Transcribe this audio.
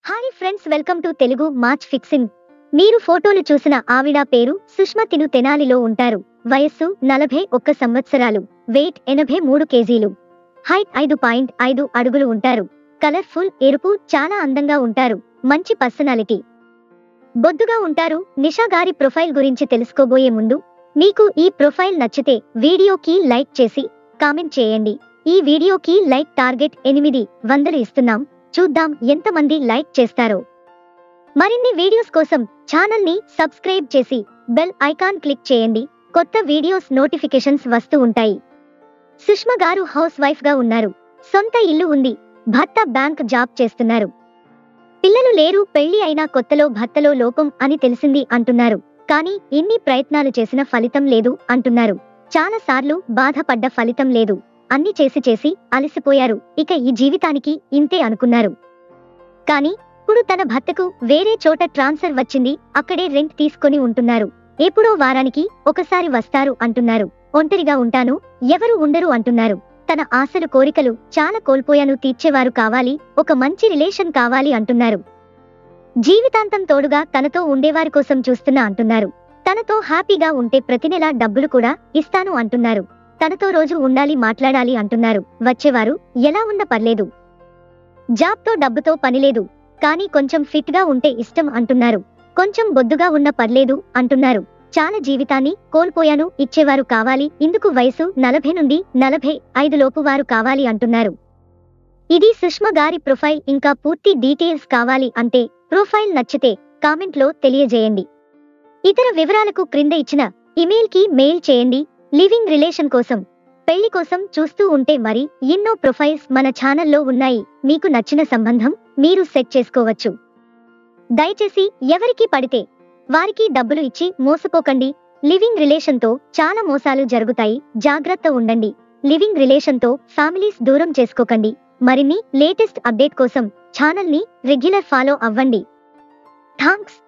hi friends welcome to Telugu march fixing మీరు ఫోటోలు చూసిన ఆవిడ పేరు సుష్మా తిను తెనాలిలో ఉంటారు వయస్సు నలభై ఒక్క సంవత్సరాలు వెయిట్ ఎనభై మూడు కేజీలు హైట్ ఐదు పాయింట్ ఐదు అడుగులు ఉంటారు కలర్ఫుల్ ఎరుపు చాలా అందంగా ఉంటారు మంచి పర్సనాలిటీ బొద్దుగా ఉంటారు నిషా గారి ప్రొఫైల్ గురించి తెలుసుకోబోయే ముందు మీకు ఈ ప్రొఫైల్ నచ్చితే వీడియోకి లైక్ చేసి కామెంట్ చేయండి ఈ వీడియోకి లైక్ టార్గెట్ ఎనిమిది వందలు ఇస్తున్నాం చూద్దాం ఎంతమంది లైక్ చేస్తారో మరిన్ని వీడియోస్ కోసం ఛానల్ ని సబ్స్క్రైబ్ చేసి బెల్ ఐకాన్ క్లిక్ చేయండి కొత్త వీడియోస్ నోటిఫికేషన్స్ వస్తూ ఉంటాయి సుష్మ గారు హౌస్ వైఫ్ గా ఉన్నారు సొంత ఇల్లు ఉంది భర్త బ్యాంక్ జాబ్ చేస్తున్నారు పిల్లలు లేరు పెళ్లి అయినా కొత్తలో భర్తలో లోపం అని తెలిసింది అంటున్నారు కానీ ఇన్ని ప్రయత్నాలు చేసిన ఫలితం లేదు అంటున్నారు చాలా సార్లు బాధపడ్డ ఫలితం లేదు అన్ని చేసి చేసి అలసిపోయారు ఇక ఈ జీవితానికి ఇంతే అనుకున్నారు కానీ ఇప్పుడు తన భర్తకు వేరే చోట ట్రాన్స్ఫర్ వచ్చింది అక్కడే రెంట్ తీసుకొని ఉంటున్నారు ఎప్పుడో వారానికి ఒకసారి వస్తారు అంటున్నారు ఒంటరిగా ఉంటాను ఎవరు ఉండరు అంటున్నారు తన ఆశలు కోరికలు చాలా కోల్పోయాను తీర్చేవారు కావాలి ఒక మంచి రిలేషన్ కావాలి అంటున్నారు జీవితాంతం తోడుగా తనతో ఉండేవారి కోసం చూస్తున్నా అంటున్నారు తనతో హ్యాపీగా ఉంటే ప్రతి నెల డబ్బులు కూడా ఇస్తాను అంటున్నారు తనతో రోజు ఉండాలి మాట్లాడాలి అంటున్నారు వచ్చేవారు ఎలా ఉన్న పర్లేదు జాబ్తో డబ్బుతో పనిలేదు కానీ కొంచెం ఫిట్ గా ఉంటే ఇష్టం అంటున్నారు కొంచెం బొద్దుగా ఉన్న పర్లేదు అంటున్నారు చాలా జీవితాన్ని కోల్పోయాను ఇచ్చేవారు కావాలి ఇందుకు వయసు నలభై నుండి నలభై ఐదు లోపు వారు కావాలి అంటున్నారు ఇది సుష్మ గారి ప్రొఫైల్ ఇంకా పూర్తి డీటెయిల్స్ కావాలి అంటే ప్రొఫైల్ నచ్చితే కామెంట్ లో తెలియజేయండి ఇతర వివరాలకు క్రింద ఇచ్చిన ఇమెయిల్ కి మెయిల్ చేయండి లివింగ్ రిలేషన్ కోసం పెళ్లి కోసం చూస్తూ ఉంటే మరి ఎన్నో ప్రొఫైల్స్ మన ఛానల్లో ఉన్నాయి మీకు నచ్చిన సంబంధం మీరు సెట్ చేసుకోవచ్చు దయచేసి ఎవరికి పడితే వారికి డబ్బులు ఇచ్చి మోసపోకండి లివింగ్ రిలేషన్తో చాలా మోసాలు జరుగుతాయి జాగ్రత్త ఉండండి లివింగ్ రిలేషన్తో ఫ్యామిలీస్ దూరం చేసుకోకండి మరిన్ని లేటెస్ట్ అప్డేట్ కోసం ఛానల్ని రెగ్యులర్ ఫాలో అవ్వండి థాంక్స్